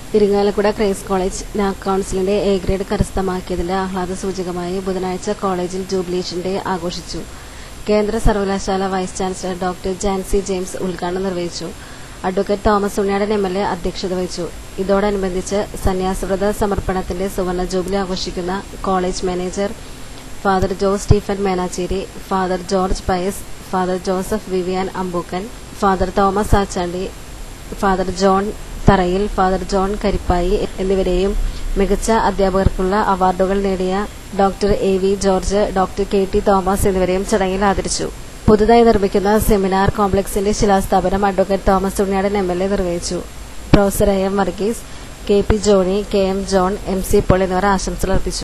Irinjalakuda Christ College NAAC കൌൺസിലിന്റെ A grade കരസ്ഥമാക്കിയതിന്റെ ആഹ്ലാദ സൂചകമായി ബുധനാഴ്ച കോളേജിൽ ജൂബിലേഷൻ ഡേ ആഘോഷിച്ചു കേന്ദ്ര സർവകലാശാല vice chancellor doctor Jancy James ഉദ്ഘാടനം നിർവഹിച്ചു advocate Thomas Unniyadan M L A അധ്യക്ഷത വഹിച്ചു ഇതോടനുബന്ധിച്ച് സന്യാസവ്രത സമർപ്പണത്തിന്റെ സുവർണ ജൂബിലി ആഘോഷിക്കുന്ന college manager father Jose Stephen Menachery father George Pius father Joseph Vivian Ambookken father Thomas Achandy father John Tharayil father John Karippai എന്നിവരെയും മികച്ച അധ്യാപകർക്കുള്ള അവാർഡുകൾ നേടിയ doctor A V George doctor K T Thomas എന്നിവരെയും ചടങ്ങിൽ ആദരിച്ചു പുതുതായി നിർമ്മിക്കുന്ന സെമിനാർ കോംപ്ലക്സിന്റെ ശിലാസ്ഥാപനം advocate Thomas Unniyadan M L A നിർവഹിച്ചു professor A M Varghese K P Johny K M John M C Paul എന്നിവർ ആശംസകൾ അർപ്പിച്ചു